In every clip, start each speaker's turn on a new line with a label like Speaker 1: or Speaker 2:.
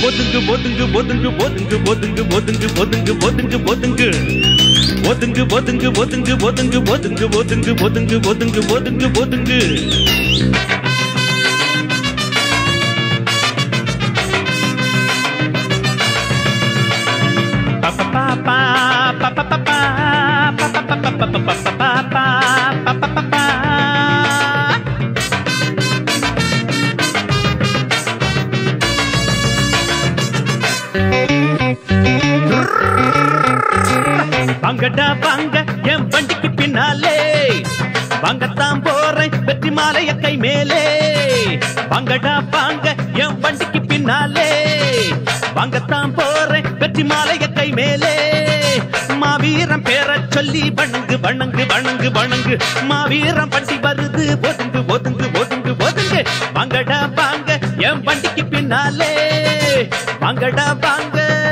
Speaker 1: ஒதுங்கு ஒதுங்கு ஒதுங்கு ஒதுங்கு ஒதுங்கு ஒதுங்கு ஒதுங்கு ஒதுங்கு ஒதுங்கு ஒதுங்கு ஒதுங்கு ஒதுங்கு ஒதுங்கு ஒதுங்கு ஒதுங்கு ஒதுங்கு ஒதுங்கு ஒதுங்கு ஒதுங்கு வாங்கடா வாங்க என் வண்டிக்கு பின்னாலே வாங்கத்தான் போறேன் வெற்றி மாலைய கை மேலே வாங்கடா வாங்க என் வண்டிக்கு பின்னாலே வாங்கத்தான் போறேன் வெற்றி மாலைய கை மேலே மாவீரம் பேர சொல்லி வணங்கு வணங்கு வணங்கு வணங்கு மாவீரம் வண்டி வருது ஒதுங்கு ஒதுங்கு ஒதுங்கு ஒதுங்கு வாங்கடா வாங்க என் வண்டிக்கு பின்னாலே வாங்கடா வாங்க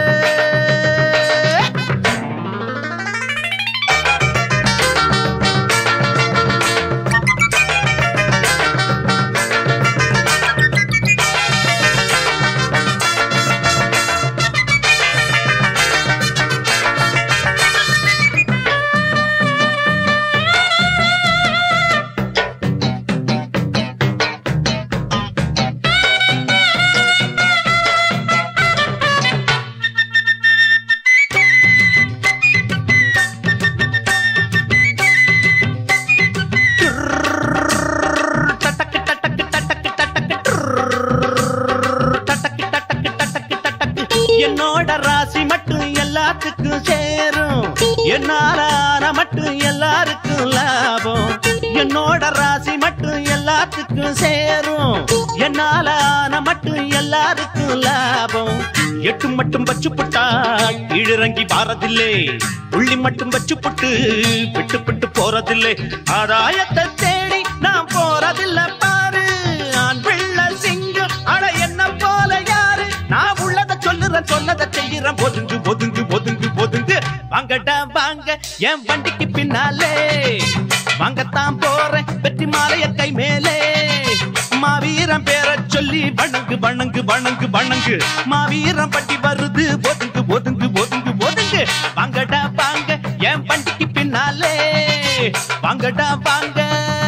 Speaker 1: டட்டக்கு டட்டக்கு டட்டக்கு டட்டக்கு டட்டக்கு டட்டக்கு டட்டக்கு டட்டக்கு என்னோட ராசி மட்டும் எல்லாத்துக்கும் சேரும் என்னால ஆன மட்டும் எல்லாருக்கும் லாபம் என்னோட ராசி மட்டும் எல்லாத்துக்கும் சேரும் என்னால ஆன மட்டும் எல்லாருக்கும் லாபம் எட்டு மட்டும் வச்சு புட்டா கீழிறங்கி பாரதில்லை புள்ளி மட்டும் வச்சு புட்டு விட்டு விட்டு போறதில்லை ஆதாயத்தை தேடி நான் போறதில்ல பாரு ஆண் பிள்ளை சிங்கம் அட என்ன போல யாரு நான் உள்ளத சொல்லுறேன் சொன்னதை செய்யறேன் ஒதுங்கு ஒதுங்கு ஒதுங்கு ஒதுங்கு வாங்கடா வாங்க என் வண்டிக்கு பின்னாலே வாங்கத்தான் போறேன் வெற்றி மாலைய கை மேலே மாவீரம் பேர சொல்லி வணங்கு வணங்கு வணங்கு வணங்கு மாவீரம் பட்டி வருது ஒதுங்கு ஒதுங்கு ஒதுங்கு ஒதுங்கு வாங்கடா வாங்க என் வண்டிக்கு பின்னாலே வாங்கடா வாங்க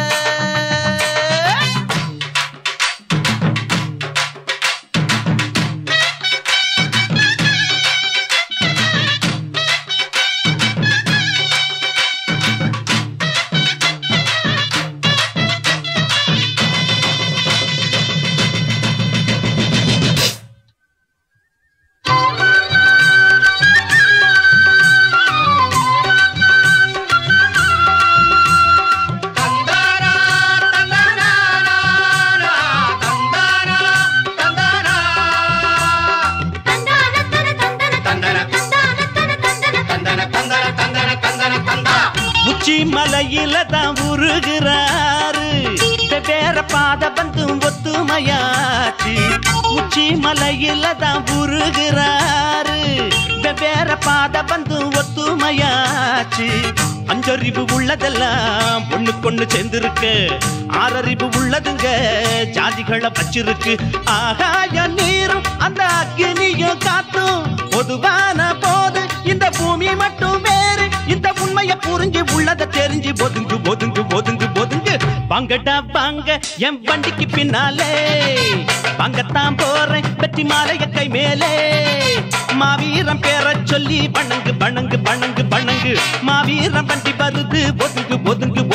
Speaker 1: உச்சி மலையில தான் உருகிறாரு வேற பாத வந்து ஒத்துமையாச்சு உச்சி மலையில தான் உருகிறாரு வேற பாத வந்து ஒத்துமையாச்சு அஞ்சறிவு உள்ளதெல்லாம் ஒண்ணு கொண்டு சேர்ந்திருக்கு ஆறறிவு உள்ளதுங்க ஜாதிகளை வச்சிருக்கு ஆகாய நீரும் அந்த அக்னியும் காத்தும் பொதுவான போது இந்த பூமி மட்டும் வேறு இந்த உண்மைய புரிஞ்சு உள்ளத தெரிஞ்சு ஒதுங்கு ஒதுங்கு ஒதுங்கு ஒதுங்கு வாங்கடா வாங்க என் வண்டிக்கு பின்னாலே வாங்கத்தான் போறேன் வெற்றி மாலைய கை மேலே மாவீரம் பேர சொல்லி வணங்கு வணங்கு வணங்கு வணங்கு மாவீரம் வண்டி வருது ஒதுங்கு ஒதுங்கு